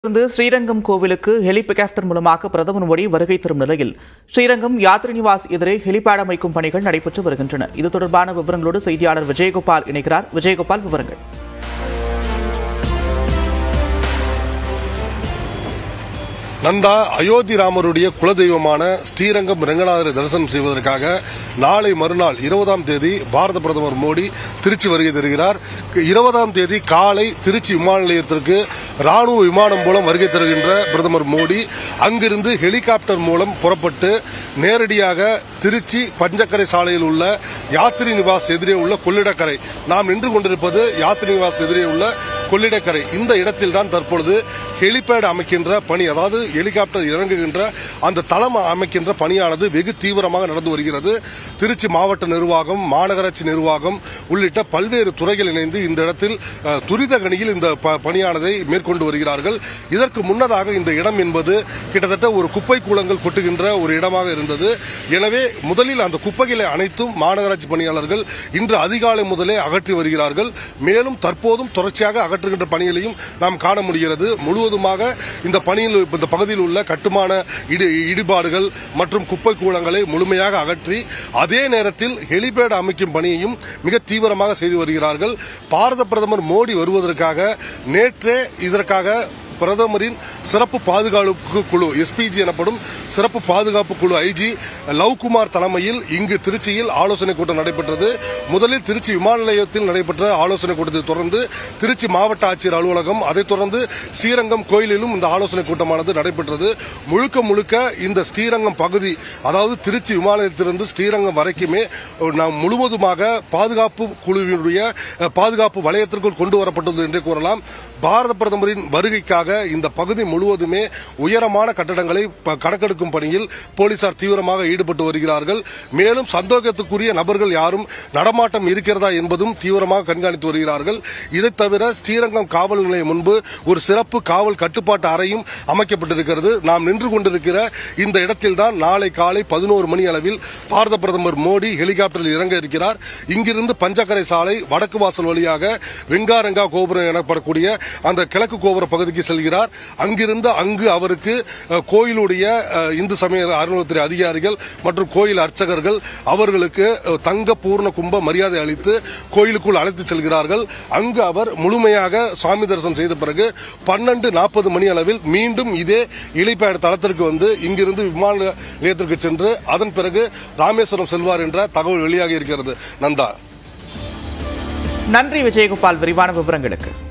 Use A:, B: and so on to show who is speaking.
A: இருந்து ஸ்ரீரங்கம் கோவிலுக்கு ஹெலிகாப்டர் மூலமாக பிரதமர் மோடி வருகை தரும் நிலையில் ஸ்ரீரங்கம் யாத்ரி நிவாஸ் எதிரே ஹெலிபேட் அமைக்கும் பணிகள் நடைபெற்று வருகின்றன இது தொடர்பான விவரங்களோடு செய்தியாளர் விஜயகோபால் இணைக்கிறார் விஜயகோபால் விவரங்கள்
B: நந்தா அயோத்தி ராமருடைய குலதெய்வமான ஸ்ரீரங்கம் ரங்கநாதரை தரிசனம் செய்வதற்காக நாளை மறுநாள் இருபதாம் தேதி பாரத பிரதமர் மோடி திருச்சி வருகை தருகிறார் இருபதாம் தேதி காலை திருச்சி விமான நிலையத்திற்கு ராணுவ விமானம் மூலம் வருகை தருகின்ற பிரதமர் மோடி அங்கிருந்து ஹெலிகாப்டர் மூலம் புறப்பட்டு நேரடியாக திருச்சி பஞ்சக்கரை சாலையில் உள்ள யாத்திரி நிவாஸ் எதிரே உள்ள கொள்ளிடக்கரை நாம் நின்று கொண்டிருப்பது யாத்திரி நிவாஸ் எதிரே உள்ள கொள்ளிடக்கரை இந்த இடத்தில் தான் தற்பொழுது ஹெலிபேட் அமைக்கின்ற பணி அதாவது ஹெலிகாப்டர் இறங்குகின்ற அந்த தளம் அமைக்கின்ற பணியானது வெகு தீவிரமாக நடந்து வருகிறது திருச்சி மாவட்ட நிர்வாகம் மாநகராட்சி நிர்வாகம் உள்ளிட்ட பல்வேறு துறைகள் இணைந்து இந்த இடத்தில் அஹ், துரித கணியில் இந்த ப- பணியானதை மேற்கொண்டு வருகிறார்கள் இதற்கு முன்னதாக இந்த இடம் என்பது கிட்டத்தட்ட ஒரு குப்பை கூலங்கள் கொட்டுகின்ற ஒரு இடமாக இருந்தது எனவே முதலில் அந்த குப்பைகளை அனைத்தும் மாநகராட்சி பணியாளர்கள் இன்று அதிகாலை முதலே அகற்றி வருகிறார்கள் மேலும் தற்போதும் தொடர்ச்சியாக அகற்றுகின்ற பணிகளையும் நாம் காண முடிகிறது முழுவதுமாக இந்த பணியில் இந்த பகுதியில் உள்ள கட்டுமான இடி இடிபாடுகள் மற்றும் குப்பை கூலங்களை முழுமையாக அகற்றி அதே நேரத்தில் ஹெலிபேட் அமைக்கும் பணியையும் மிக தீவிரமாக செய்து வருகிறார்கள் பாரத பிரதமர் மோடி வருவதற்காக நேற்றே இதற்காக பிரதமரின் சிறப்பு பாதுகாப்பு குழு எஸ்பிஜி எனப்படும் சிறப்பு பாதுகாப்பு குழு ஐஜி லவ்குமார் தலைமையில் இங்கு திருச்சியில் ஆலோசனை கூட்டம் நடைபெற்றது முதலில் திருச்சி விமான நிலையத்தில் நடைபெற்ற ஆலோசனை கூட்டத்தை தொடர்ந்து திருச்சி மாவட்ட ஆட்சியர் அலுவலகம் அதைத் தொடர்ந்து ஸ்ரீரங்கம் கோயிலிலும் இந்த ஆலோசனை கூட்டமானது நடைபெற்றது முழுக்க முழுக்க இந்த ஸ்ரீரங்கம் பகுதி அதாவது திருச்சி விமான நிலையத்திலிருந்து ஸ்ரீரங்கம் வரைக்குமே நாம் முழுவதுமாக பாதுகாப்பு குழுவினுடைய அஹ், பாதுகாப்பு வலயத்திற்குள் கொண்டு வரப்பட்டது என்றே கூறலாம் பாரத பிரதமரின் வருகைக்காக இந்த பகுதி முழுவதுமே உயரமான கட்டடங்களை ப- கணக்கெடுக்கும் பணியில் போலீசார் தீவிரமாக ஈடுபட்டு வருகிறார்கள் மேலும் சந்தேகத்துக்குரிய நபர்கள் யாரும் நடமாட்டம் இருக்கிறதா என்பதும் தீவிரமாக கண்காணித்து வருகிறார்கள் இதைத் தவிர ஸ்ரீரங்கம் காவல் நிலையம் முன்பு ஒரு சிறப்பு காவல் கட்டுப்பாட்டு அறையும் அமைக்கப்பட்டிருக்கிறது நாம் நின்று கொண்டிருக்கிற இந்த இடத்தில்தான் நாளை காலை பதினோரு மணி அளவில் பாரத பிரதமர் மோடி ஹெலிகாப்டரில் இறங்க இருக்கிறார் இங்கிருந்து பஞ்சக்கரை சாலை வடக்கு வாசல் வழியாக வெங்காரங்கா கோபுரம் எனப்படக்கூடிய அந்த கிழக்கு கோபுர பகுதிக்கு செல்கிறார் அங்கிருந்து அங்கு அவருக்கு அஹ், கோயிலுடைய அஹ், இந்து சமய அறநிலையத்துறை அதிகாரிகள் மற்றும் கோயில் அர்ச்சகர்கள் அவர்களுக்கு அஹ், தங்க பூர்ண கும்ப மரியாதை அளித்து கோயிலுக்குள் அழைத்து செல்கிறார்கள் அங்கு அவர் முழுமையாக சுவாமி தரிசனம் செய்த பிறகு பன்னெண்டு நாற்பது மணி அளவில் மீண்டும் இதே இலிப்பேடு தளத்திற்கு வந்து இங்கிருந்து விமான நிலையத்திற்கு சென்று அதன் பிறகு ராமேஸ்வரம் செல்வார் என்ற தகவல் வெளியாகி இருக்கிறது நந்தா
A: நன்றி விஜயகோபால் விரிவான விவரங்களுக்கு